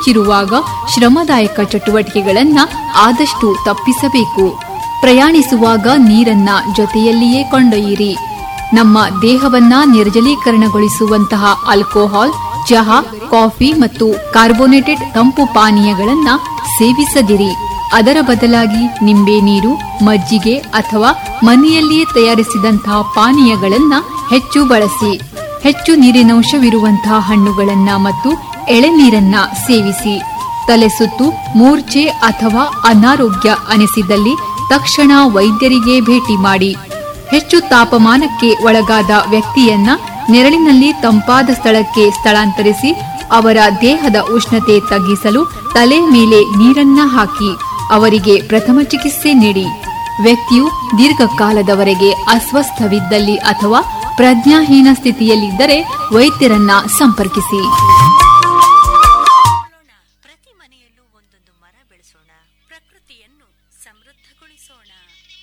ಹೆಚ್ಚಿರುವಾಗ ಶ್ರಮದಾಯಕ ಚಟುವಟಿಕೆಗಳನ್ನ ಆದಷ್ಟು ತಪ್ಪಿಸಬೇಕು ಪ್ರಯಾಣಿಸುವಾಗ ನೀರನ್ನ ಜೊತೆಯಲ್ಲಿಯೇ ಕೊಂಡೊಯ್ಯಿರಿ ನಮ್ಮ ದೇಹವನ್ನ ನಿರ್ಜಲೀಕರಣಗೊಳಿಸುವಂತಹ ಆಲ್ಕೋಹಾಲ್ ಚಹಾ ಕಾಫಿ ಮತ್ತು ಕಾರ್ಬೋನೇಟೆಡ್ ತಂಪು ಪಾನೀಯಗಳನ್ನ ಸೇವಿಸದಿರಿ ಅದರ ಬದಲಾಗಿ ನಿಂಬೆ ನೀರು ಮಜ್ಜಿಗೆ ಅಥವಾ ಮನೆಯಲ್ಲಿಯೇ ತಯಾರಿಸಿದಂತಹ ಪಾನೀಯಗಳನ್ನ ಹೆಚ್ಚು ಬಳಸಿ ಹೆಚ್ಚು ನೀರಿನಂಶವಿರುವಂತಹ ಹಣ್ಣುಗಳನ್ನ ಮತ್ತು ಎಳೆನೀರನ್ನ ಸೇವಿಸಿ ತಲೆ ಸುತ್ತು ಮೂರ್ಛೆ ಅಥವಾ ಅನಾರೋಗ್ಯ ಅನಿಸಿದಲ್ಲಿ ತಕ್ಷಣ ವೈದ್ಯರಿಗೆ ಭೇಟಿ ಮಾಡಿ ಹೆಚ್ಚು ತಾಪಮಾನಕ್ಕೆ ಒಳಗಾದ ವ್ಯಕ್ತಿಯನ್ನ ನೆರಳಿನಲ್ಲಿ ತಂಪಾದ ಸ್ಥಳಕ್ಕೆ ಸ್ಥಳಾಂತರಿಸಿ ಅವರ ದೇಹದ ಉಷ್ಣತೆ ತಗ್ಗಿಸಲು ತಲೆ ಮೇಲೆ ನೀರನ್ನ ಹಾಕಿ ಅವರಿಗೆ ಪ್ರಥಮ ಚಿಕಿತ್ಸೆ ನೀಡಿ ವ್ಯಕ್ತಿಯು ದೀರ್ಘಕಾಲದವರೆಗೆ ಅಸ್ವಸ್ಥವಿದ್ದಲ್ಲಿ ಅಥವಾ ಪ್ರಜ್ಞಾಹೀನ ಸ್ಥಿತಿಯಲ್ಲಿದ್ದರೆ ವೈದ್ಯರನ್ನ ಸಂಪರ್ಕಿಸಿ ಪ್ರತಿ ಮನೆಯಲ್ಲೂ ಒಂದೊಂದು ಮರ ಬೆಳೆಸೋಣ ಪ್ರಕೃತಿಯನ್ನು ಸಮೃದ್ಧಗೊಳಿಸೋಣ